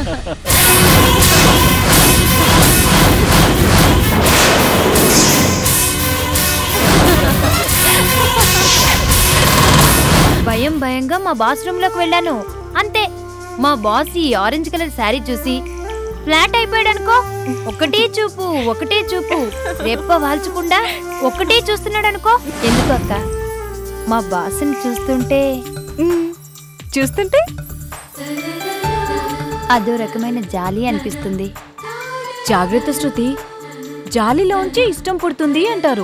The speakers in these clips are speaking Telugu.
భయం భయంగా మా బాస్ రూమ్ లోకి వెళ్ళాను అంతే మా బాస్ ఈ ఆరెంజ్ కలర్ శారీ చూసి ఫ్లాట్ అయిపోయాడు అనుకో ఒకటే చూపు ఒకటే చూపు రెప్ప వాల్చకుండా ఒకటే చూస్తున్నాడు అనుకో ఎందుకు అక్క మా బాస్ని చూస్తుంటే మ్మ్. చూస్తుంటే అదో రకమైన జాలి అనిపిస్తుంది జాగ్రత్త శృతి జాలిలోంచి ఇష్టం పుడుతుంది అంటారు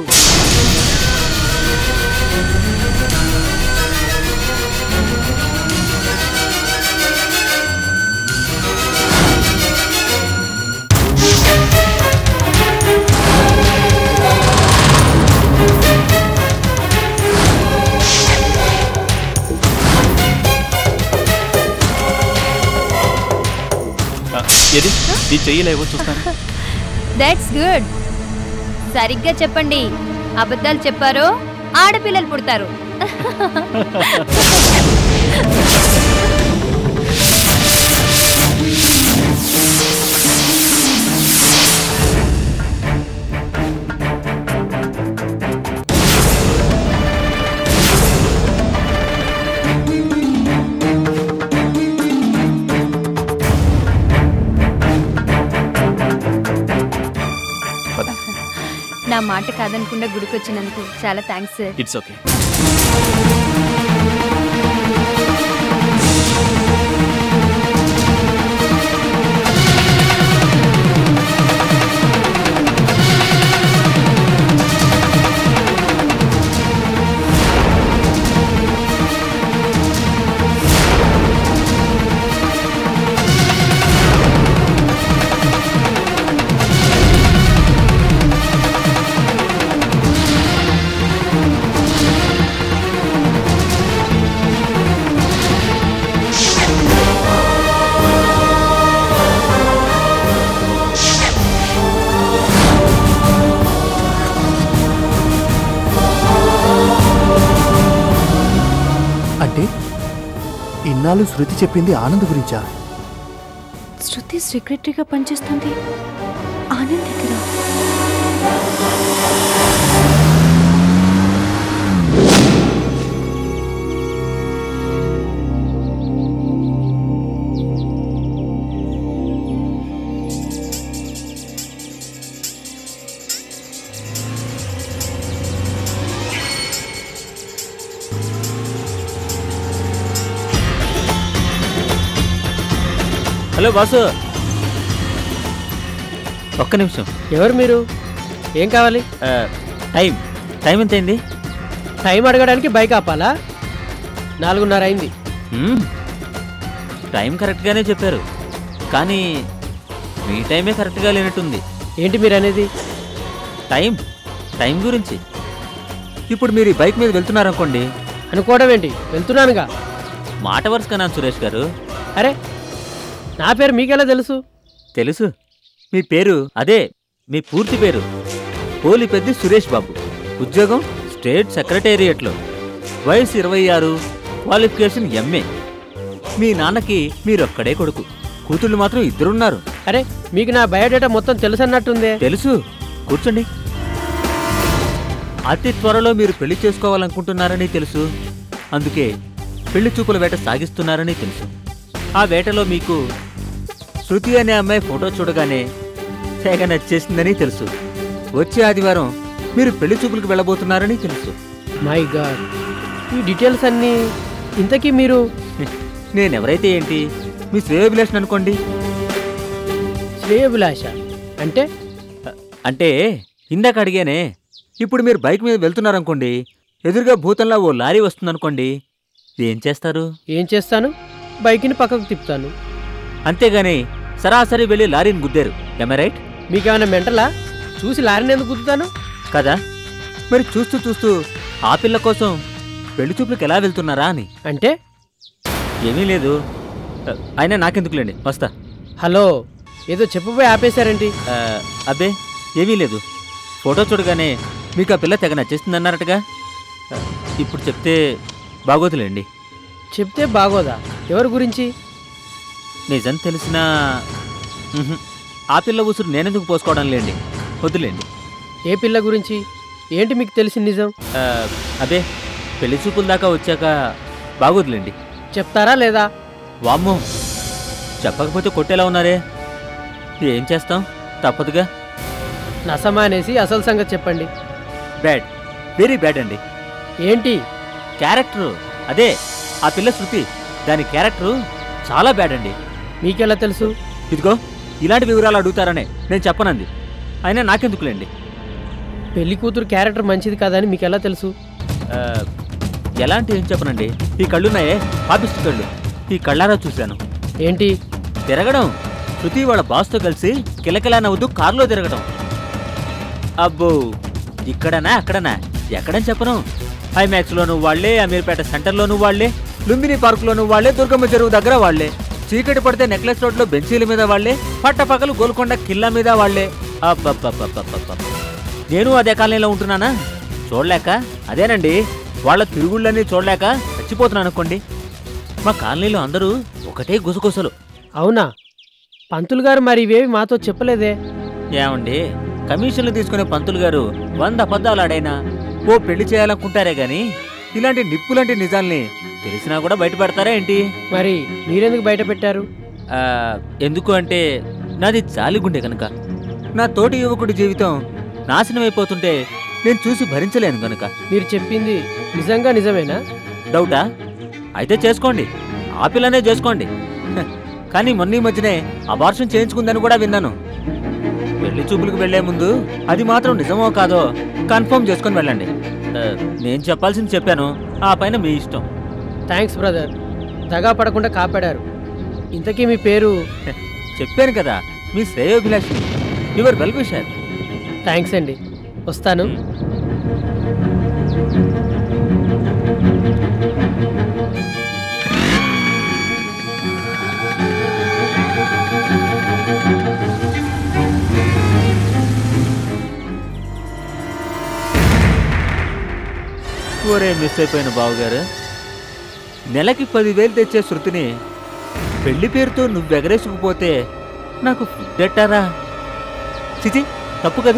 ఆ, ఏది నీ చెయ్యలేవో చూస్తాను దట్స్ గుడ్ సరిగ్గా చెప్పండి అబద్ధాలు చెప్పారో ఆడపిల్లలు పుడతారు పద నా మాట కాదనకుండా గుడికొచ్చినందుకు చాలా థ్యాంక్స్ సార్ ఇట్స్ ఓకే అంటే ఇన్నాళ్ళు శృతి చెప్పింది ఆనంద్ గురించా శృతి సెక్రటరీగా పనిచేస్తుంది ఆనంద్ దగ్గర హలో బాసు ఒక్క నిమిషం ఎవరు మీరు ఏం కావాలి ఆ, టైం టైం ఎంత అయింది టైం అడగడానికి బైక్ ఆపాలా నాలుగున్నర అయింది మ్మ్. టైం కరెక్ట్గానే చెప్పారు కానీ మీ టైమే కరెక్ట్గా లేనట్టుంది ఏంటి మీరు అనేది టైం టైం గురించి ఇప్పుడు మీరు ఈ బైక్ మీద వెళ్తున్నారనుకోండి అనుకోవడం ఏంటి వెళ్తున్నానుగా మాట వరుసకనా సురేష్ గారు అరే నా పేరు మీకెలా తెలుసు తెలుసు మీ పేరు అదే మీ పూర్తి పేరు పోలి పెద్ది సురేష్ బాబు ఉద్యోగం స్టేట్ సెక్రటేరియట్లో వయసు ఇరవై ఆరు క్వాలిఫికేషన్ ఎంఏ మీ నాన్నకి మీరొక్కడే కొడుకు కూతుళ్ళు మాత్రం ఇద్దరున్నారు అరే మీకు నా బయోడేటా మొత్తం తెలుసు అన్నట్టుందే తెలుసు కూర్చోండి అతి త్వరలో మీరు పెళ్లి చేసుకోవాలనుకుంటున్నారని తెలుసు అందుకే పెళ్లి చూపుల వేట సాగిస్తున్నారని తెలుసు ఆ వేటలో మీకు శృతి అనే అమ్మాయి ఫోటో చూడగానే తెగ నచ్చేసిందని తెలుసు వచ్చే ఆదివారం మీరు పెళ్లి చూపులకు వెళ్ళబోతున్నారని తెలుసు మై గాడ్ ఈ డీటెయిల్స్ అన్నీ ఇంతకీ మీరు నేనెవరైతే ఏంటి మీ శ్రేయోభిలాష్ అనుకోండి శ్రేయభిలాష అంటే అంటే ఇందాక అడిగానే ఇప్పుడు మీరు బైక్ మీద వెళ్తున్నారనుకోండి ఎదురుగా భూతంలా ఓ లారీ వస్తుందనుకోండి ఏం చేస్తారు ఏం చేస్తాను బైక్ని పక్కకు తిప్పుతాను అంతేగాని సరాసరి వెళ్ళి లారీని గుద్దారు రైట్ మీకేమైనా మెంటలా చూసి లారీని ఎందుకు గుద్దుతాను కదా మరి చూస్తూ చూస్తూ ఆ పిల్ల కోసం పెళ్లి చూపులకు ఎలా వెళ్తున్నారా అని అంటే ఏమీ లేదు ఆ, అయినా నాకెందుకులేండి వస్తా హలో ఏదో చెప్పబోయి ఆపేశారేంటి ఆ, అబ్బే ఏమీ లేదు ఫోటో చూడగానే మీకు ఆ పిల్ల తెగ నచ్చేస్తుందన్నారటగా ఆ, ఇప్పుడు చెప్తే బాగోతులేండి చెప్తే బాగోదా ఎవరి గురించి నిజం తెలిసినా ఉహుం, ఆ పిల్ల ఉసురు నేనెందుకు పోసుకోవడం లేండి వద్దులేండి ఏ పిల్ల గురించి ఏంటి మీకు తెలిసిన నిజం ఆ, అదే పెళ్లి చూపుల దాకా వచ్చాక బాగోదులేండి చెప్తారా లేదా వామ్మో చెప్పకపోతే కొట్టేలా ఉన్నారే ఏం చేస్తాం తప్పదుగా నసమానేసి అసలు సంగతి చెప్పండి బ్యాడ్ వెరీ బ్యాడ్ అండి ఏంటి క్యారెక్టరు అదే ఆ పిల్ల శృతి దాని క్యారెక్టరు చాలా బ్యాడ్ అండి మీకెలా తెలుసు ఇదిగో ఇలాంటి వివరాలు అడుగుతారనే నేను చెప్పనంది అయినా నాకెందుకులేండి పెళ్లి కూతురు క్యారెక్టర్ మంచిది కాదని మీకు ఎలా తెలుసు ఆ, ఎలాంటి ఏం చెప్పనండి ఈ కళ్ళున్నాయే పాపిస్ట్ కళ్ళు ఈ కళ్ళారా చూశాను ఏంటి తిరగడం శృతి వాళ్ళ బాస్తో కలిసి కిలకిలా నవ్వుతూ కారులో తిరగడం అబ్బో ఇక్కడనా అక్కడనా ఎక్కడని చెప్పను ఐమాక్స్లోను వాళ్ళే అమీర్పేట సెంటర్లోను వాళ్ళే లుంబిని పార్కులోను వాళ్ళే దుర్గమ్మ చెరువు దగ్గర వాళ్ళే చీకటి పడితే నెక్లెస్ రోడ్లో బెంచీల మీద వాళ్ళే పట్టపగలు గోల్కొండ కిల్లా మీద వాళ్ళే అబ్బబ్బబ్బబ్బబ్బబ్బ నేను అదే కాలనీలో ఉంటున్నానా చూడలేక అదేనండి వాళ్ళ తిరుగుళ్ళన్నీ చూడలేక చచ్చిపోతున్నాను అనుకోండి మా కాలనీలో అందరూ ఒకటే గుసగుసలు అవునా పంతులు గారు మరి ఇవేవి మాతో చెప్పలేదే ఏమండి కమిషన్లు తీసుకునే పంతులు గారు వంద అబద్ధాలు ఆడైనా ఓ పెళ్లి చేయాలనుకుంటారే గాని ఇలాంటి నిప్పులాంటి నిజాల్ని తెలిసినా కూడా బయట పెడతారా ఏంటి మరి మీరెందుకు బయట పెట్టారు ఆ, ఎందుకు అంటే నాది జాలిగుండే కనుక నా తోటి యువకుడి జీవితం నాశనం అయిపోతుంటే నేను చూసి భరించలేను కనుక మీరు చెప్పింది నిజంగా నిజమేనా డౌటా అయితే చేసుకోండి ఆ పిల్లనే చేసుకోండి హ, కానీ మొన్న ఈ మధ్యనే అబార్షన్ చేయించుకుందని కూడా విన్నాను పెళ్లి చూపులకు వెళ్లే ముందు అది మాత్రం నిజమో కాదో కన్ఫర్మ్ చేసుకొని వెళ్ళండి ఆ, నేను చెప్పాల్సింది చెప్పాను ఆ పైన మీ ఇష్టం థ్యాంక్స్ బ్రదర్ దగా పడకుండా కాపాడారు ఇంతకీ మీ పేరు హ, చెప్పాను కదా మీ శ్రేయోభిలాషి యువర్ వెల్ విషర్ థ్యాంక్స్ అండి వస్తాను ఒరే మిస్ అయిపోయిన బావగారు నెలకి పదివేలు తెచ్చే శృతిని పెళ్లి పేరుతో నువ్వు ఎగరేసుకుపోతే నాకు ఫుడ్ ఎట్టారా చిచి తప్పు కదా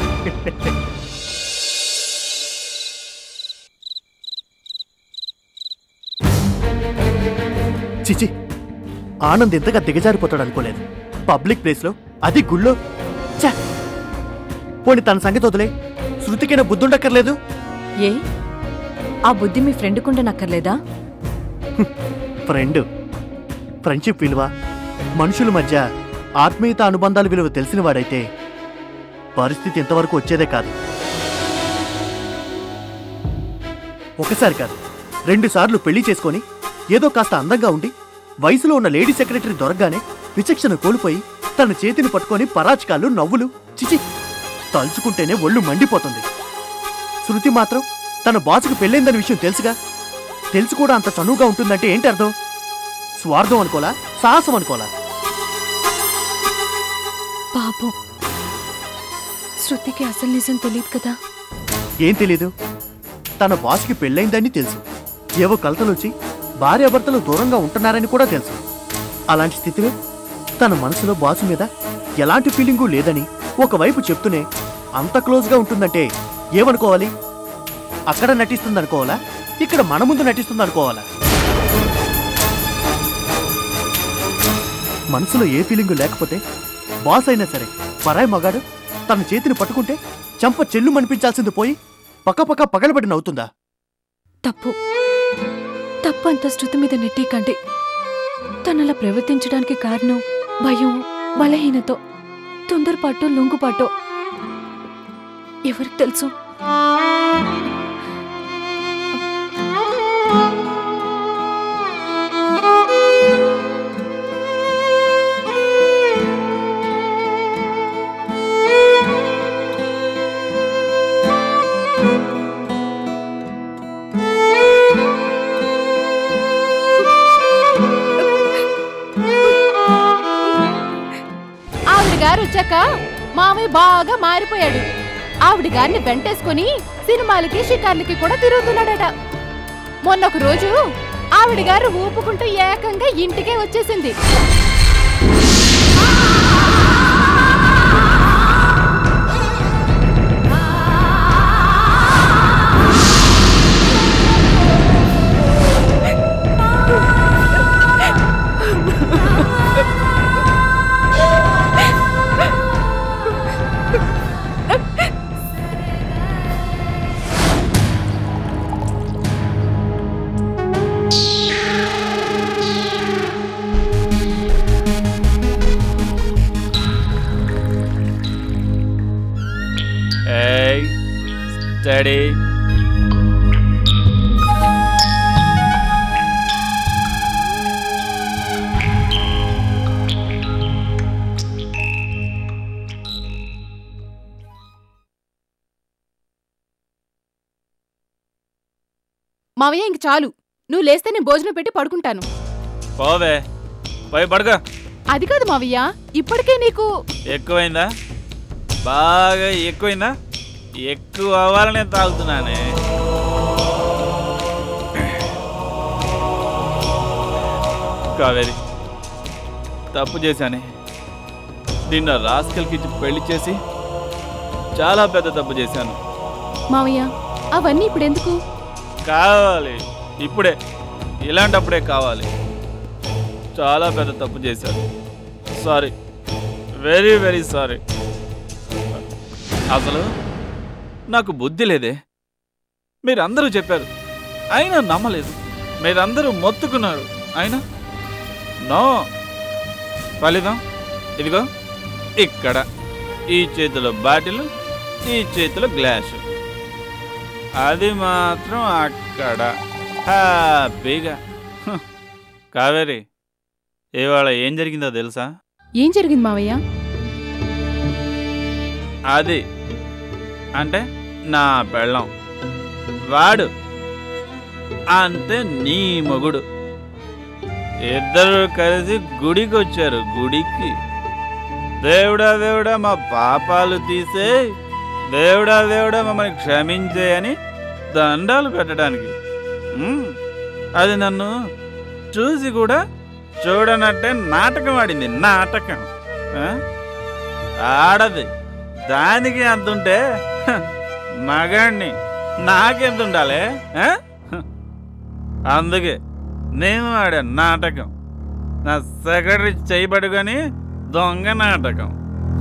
చిచి ఆనంద్ ఇంతగా దిగజారిపోతాడు అనుకోలేదు పబ్లిక్ ప్లేస్లో అది గుళ్ళో ఛ! పోనీ తన సంగతి వదిలే శృతికైనా బుద్ధుండక్కర్లేదు ఏ ఆ బుద్ధి మీ ఫ్రెండ్కుంటే నక్కర్లేదా ఫ్రెండ్ ఫ్రెండ్షిప్ విలువ మనుషుల మధ్య ఆత్మీయత అనుబంధాల విలువ తెలిసిన వాడైతే పరిస్థితి ఇంతవరకు వచ్చేదే కాదు ఒకసారి కాదు రెండు సార్లు పెళ్లి చేసుకొని ఏదో కాస్త అందంగా ఉండి వయసులో ఉన్న లేడీ సెక్రటరీ దొరకగానే విచక్షణ కోల్పోయి తన చేతిని పట్టుకొని పరాచకాలు నవ్వులు చిచి తలుచుకుంటేనే ఒళ్ళు మండిపోతుంది శృతి మాత్రం తన బాసుకు పెళ్ళైందనే విషయం తెలుసుగా తెలిసి కూడా అంత చనువుగా ఉంటుందంటే ఏంటి అర్థం స్వార్థం అనుకోలా సాహసం అనుకోలా పాపం శృతికి అసలు నిజం తెలియదు కదా ఏం తెలీదు తన బాస్కి పెళ్ళైందని తెలుసు ఏవో కలతలొచ్చి భార్యాభర్తలు దూరంగా ఉంటున్నారని కూడా తెలుసు అలాంటి స్థితిలో తన మనసులో బాసు మీద ఎలాంటి ఫీలింగు లేదని ఒకవైపు చెప్తూనే అంత క్లోజ్గా ఉంటుందంటే ఏమనుకోవాలి అక్కడ నటిస్తుందనుకోవాలా ఇక్కడ మన ముందు నటిస్తుందనుకోవాలా మనసులో ఏ ఫీలింగు లేకపోతే బాస్ అయినా సరే పరాయి మగాడు తన చేతిని పట్టుకుంటే చంప చెల్లు మనిపించాల్సింది పోయి పక్కపక్క పగలబడి నవ్వుతుందా తప్పు తప్పు అంత శృతి మీద నెట్టేకండి తనలా ప్రవర్తించడానికి కారణం భయం బలహీనతో తొందరపాటు లొంగుపాటో ఎవరికి తెలుసు ఆవిడ గారు వచ్చాక మామయ్య బాగా మారిపోయాడు ఆవిడ గారిని వెంటేసుకుని సినిమాలకి షికార్లకి కూడా తిరుగుతున్నాడట మొన్న ఒక రోజు ఆవిడ గారు ఊపుకుంటూ ఏకంగా ఏకంగా ఇంటికే వచ్చేసింది ఏయ్ స్టడీ మావయ్య ఇంక చాలు నువ్వు లేస్తే నేను భోజనం పెట్టి పడుకుంటాను పోవే పోయి పడుకో అది కాదు మావయ్య ఇప్పటికే నీకు ఎక్కువైందా బాగా ఎక్కువైందా ఎక్కువ అవ్వాలనే తాగుతున్నానే కావేరి తప్పు చేశానే నిన్న రాస్కల్కి ఇచ్చి పెళ్లి చేసి చాలా పెద్ద తప్పు చేశాను మావయ్య అవన్నీ ఇప్పుడు ఎందుకు కావాలి ఇప్పుడే ఇలాంటప్పుడే కావాలి చాలా పెద్ద తప్పు చేశాను సారీ వెరీ వెరీ సారీ అసలు నాకు బుద్ధి లేదే మీరందరూ చెప్పారు అయినా నమ్మలేదు మీరందరూ మొత్తుకున్నారు అయినా నో ఫలితం ఇదిగో ఇక్కడ ఈ చేతిలో బాటిల్ ఈ చేతిలో గ్లాసు అది మాత్రం అక్కడ హ్యాపీగా హ్. కావేరి ఇవాళ ఏం జరిగిందో తెలుసా ఏం జరిగింది మావయ్య అది అంటే నా పెళ్ళం వాడు అంటే నీ మొగుడు ఇద్దరు కలిసి గుడికి వచ్చారు గుడికి దేవుడా దేవుడా మా పాపాలు తీసే దేవుడా దేవుడా మమ్మల్ని క్షమించే అని దండాలు పెట్టడానికి ఉమ్, అది నన్ను చూసి కూడా చూడనట్టే నాటకం ఆడింది నాటకం ఆ? ఆడది దానికి అంతుంటే హ, మగాణ్ణి నాకెంత ఉండాలి ఆ? హ. అందుకే నేను ఆడా నాటకం నా సెక్రటరీ చేయబడుకొని దొంగ నాటకం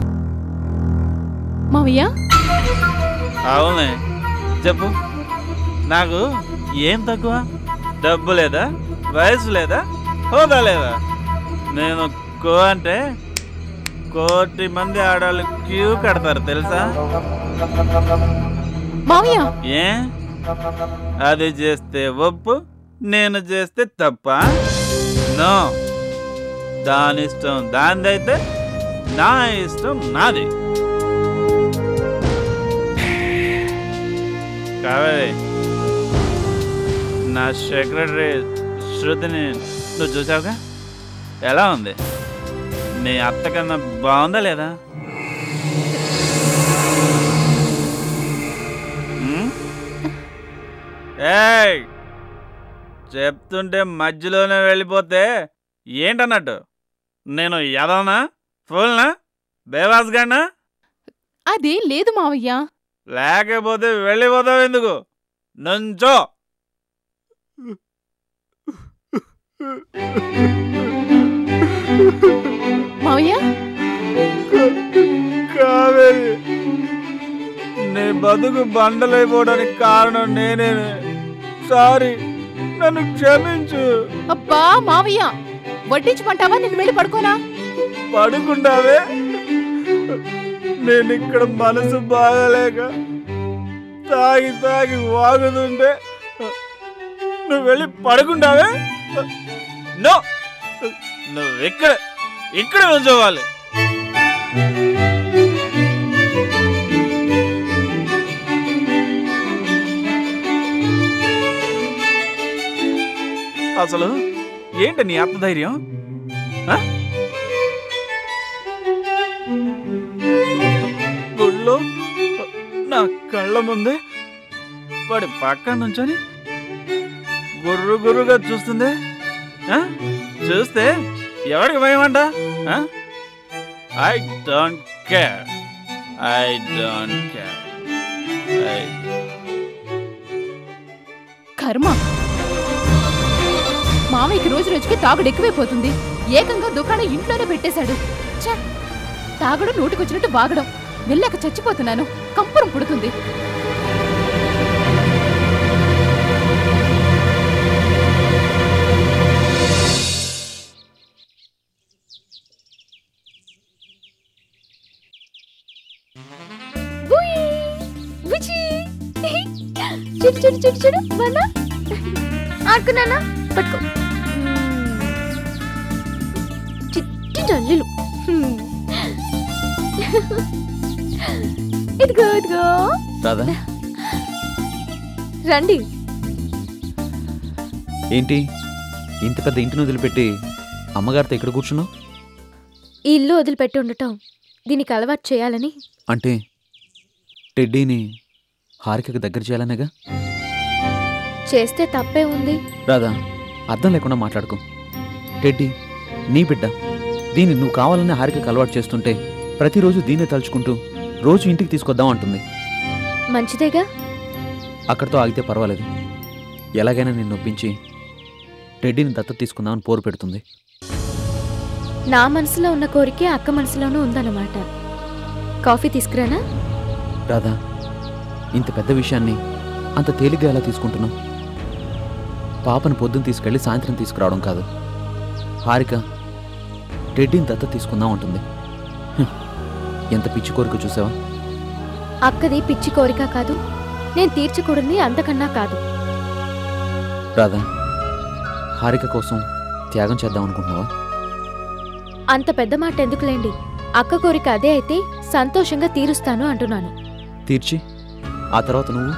మావయ్య అవునే చెప్పు నాకు ఏం తక్కువ డబ్బు లేదా వయసు లేదా హోదా లేదా నేను కో అంటే కోటి మంది ఆడవాళ్ళు క్యూ కడతారు తెలుసా మావయ్య ఏ అది చేస్తే ఒప్పు నేను చేస్తే తప్ప నో దాని ఇష్టం దానిదైతే నా ఇష్టం నాది కావేరి నా సెక్రటరీ శృతిని నువ్వు చూసావుగా ఎలా ఉంది నీ అత్త కన్నా బాగుందా లేదా ఉమ్? ఏయ్ చెప్తుంటే మధ్యలోనే వెళ్ళిపోతే ఏంటన్నట్టు నేను ఎదవనా ఫుల్నా బేవాస్గానా అదేం లేదు మావయ్య లేకపోతే వెళ్ళిపోతావు ఎందుకు నుంచో మావయ్య కావేరి నీ బతుకు బండలైపోవడానికి కారణం నేనే సారీ నన్ను క్షమించు అబ్బా మావయ్య వడ్డించమంటావా నేను వెళ్ళి పడుకోనా పడుకుంటావే నేను ఇక్కడ మనసు బాగలేక తాగి తాగి వాగుతుంటే నువ్వు వెళ్ళి పడుకుంటావే నో నువ్వు ఇక్కడ ఇక్కడ ఉంచోవాలి అసలు ఏంటి నీ ఆత్మధైర్యం ఆ? గుళ్ళో నా కళ్ళ ముందే వాడి పక్క నుంచొని గుర్రు గుర్రుగా చూస్తుందే ఆ? చూస్తే ఎవరికి భయం అంట I don't care I don't care I కర్మ మామయ్యకి రోజు రోజుకి తాగుడు ఎక్కువైపోతుంది ఏకంగా దుకాణం ఇంట్లోనే పెట్టేశాడు ఛ! తాగుడు నోటికొచ్చినట్టు బాగడం వెళ్ళాక చచ్చిపోతున్నాను కంపురం పుడుతుంది చూడు చూడు చూడు చూడు బాగా ఆడుకున్నానా పట్టుకో చిట్టి జల్లులు ఇదిగో ఇదిగో రాదా రండి ఏంటి ఇంత పెద్ద ఇంటిని వదిలిపెట్టి అమ్మగారితో ఇక్కడ కూర్చున్నావు ఈ ఇల్లు వదిలిపెట్టి ఉండటం దీనికి అలవాటు చేయాలని అంటే టెడ్డీని హారికకు దగ్గర చేయాలనేగా చేస్తే తప్పే ఉంది రాదా అర్థం లేకుండా మాట్లాడుకో టెడ్డీ నీ బిడ్డ దీన్ని నువ్వు కావాలని హారికకు అలవాటు చేస్తుంటే ప్రతిరోజు దీన్నే తలుచుకుంటూ రోజు ఇంటికి తీసుకొద్దాం అంటుంది మంచిదేగా అక్కడితో ఆగితే పర్వాలేదు ఎలాగైనా నేను నొప్పించి టెడ్డీని దత్తత తీసుకుందామని పోరు పెడుతుంది నా మనసులో ఉన్న కోరికే అక్క మనసులోనూ ఉందన్నమాట కాఫీ తీసుకురానా రాధా ఇంత పెద్ద విషయాన్ని అంత తేలిగ్గా ఎలా తీసుకుంటున్నావు పాపను పొద్దున్న తీసుకెళ్ళి సాయంత్రం తీసుకురావడం కాదు హారిక టెడ్డీని దత్త తీసుకుందాం అంటుంది హ్మ్. ఎంత పిచ్చి కోరిక చూసావా అక్కది పిచ్చి కోరిక కాదు నేను తీర్చకూడని అంతకన్నా కాదు రాధా హారిక కోసం త్యాగం చేద్దాం అనుకుంటున్నావా అంత పెద్ద మాట ఎందుకులేండి అక్క కోరిక అదే అయితే సంతోషంగా తీరుస్తాను అంటున్నాను తీర్చి ఆ తర్వాత నువ్వు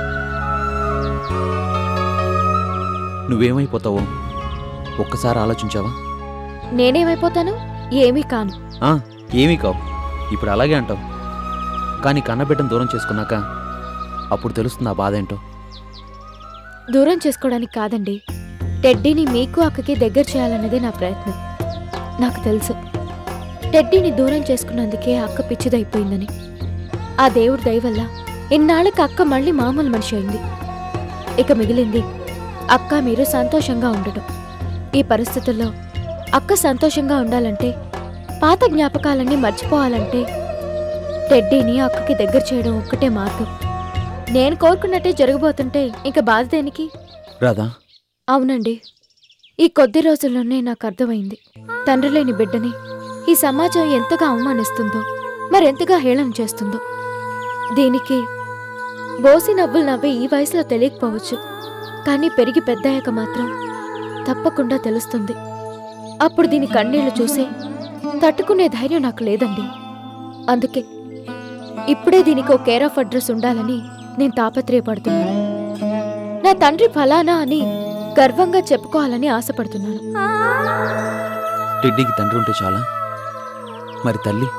నువ్వేమైపోతావో ఒక్కసారి ఆలోచించావా నేనేమైపోతాను ఏమీ కాను ఆ, ఏమీ కావు ఇప్పుడు అలాగే అంటావు కానీ కన్నబిడ్డను దూరం చేసుకున్నాక అప్పుడు తెలుస్తుంది ఆ బాధ ఏంటో దూరం చేసుకోవడానికి కాదండి టెడ్డీని మీకు అక్కకి దగ్గర చేయాలన్నదే నా ప్రయత్నం నాకు తెలుసు టెడ్డీని దూరం చేసుకున్నందుకే అక్క పిచ్చిదైపోయిందని ఆ దేవుడి దయ వల్ల ఇన్నాళ్ళకి అక్క మళ్ళీ మామూలు మనిషి అయింది ఇక మిగిలింది అక్క మీరు సంతోషంగా ఉండటం ఈ పరిస్థితుల్లో అక్క సంతోషంగా ఉండాలంటే పాత జ్ఞాపకాలన్నీ మర్చిపోవాలంటే టెడ్డీని అక్కకి దగ్గర చేయడం ఒక్కటే మార్గం నేను కోరుకున్నట్టే జరగబోతుంటే ఇంకా బాధ దేనికి రాధా అవునండి ఈ కొద్ది రోజుల్లోనే నాకు అర్థమైంది తండ్రి లేని బిడ్డని ఈ సమాజం ఎంతగా అవమానిస్తుందో మరెంతగా హేళన చేస్తుందో దీనికి బోసి నవ్వులు నవ్వే ఈ వయసులో తెలియకపోవచ్చు కానీ పెరిగి పెద్దయ్యాక మాత్రం తప్పకుండా తెలుస్తుంది అప్పుడు దీని కన్నీళ్లు చూసి తట్టుకునే ధైర్యం నాకు లేదండి అందుకే ఇప్పుడే దీనికి ఒక కేర్ ఆఫ్ అడ్రస్ ఉండాలని నేను తాపత్రయపడుతున్నాను నా తండ్రి ఫలానా అని గర్వంగా చెప్పుకోవాలని ఆశపడుతున్నాను టెడ్డీకి తండ్రి ఉంటే చాలా మరి తల్లి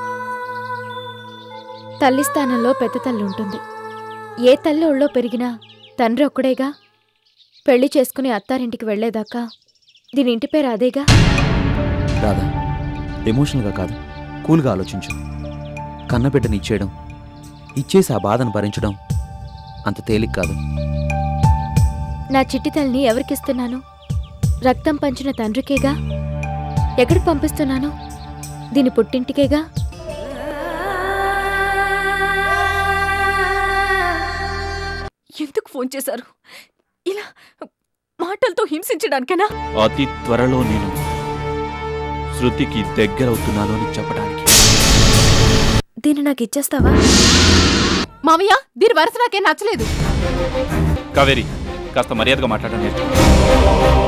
తల్లి స్థానంలో పెద్ద తల్లి ఉంటుంది ఏ తల్లి ఒళ్ళో పెరిగినా తండ్రి ఒక్కడేగా పెళ్లి చేసుకుని అత్తారింటికి వెళ్లేదాకా దీని ఇంటి పేరు అదేగా రాధా ఎమోషనల్గా కాదు కూల్గా ఆలోచించు కన్నబిడ్డని ఇచ్చేయడం ఇచ్చేసి ఆ బాధను భరించడం అంత తేలిక కాదు నా చిట్టి తల్లిని ఎవరికిస్తున్నాను రక్తం పంచిన తండ్రికేగా ఎక్కడికి పంపిస్తున్నాను దీని పుట్టింటికేగా ఎందుకు ఫోన్ చేశారు ఇలా మాటలతో హింసించడానికేనా అతి త్వరలో నేను శృతికి దగ్గరవుతున్నాను అని చెప్పడానికి దీన్ని నాకు ఇచ్చేస్తావా మావయ్య దీని వరుస నాకేం నచ్చలేదు కావేరి కాస్త మర్యాదగా మాట్లాడడం నేర్చుకో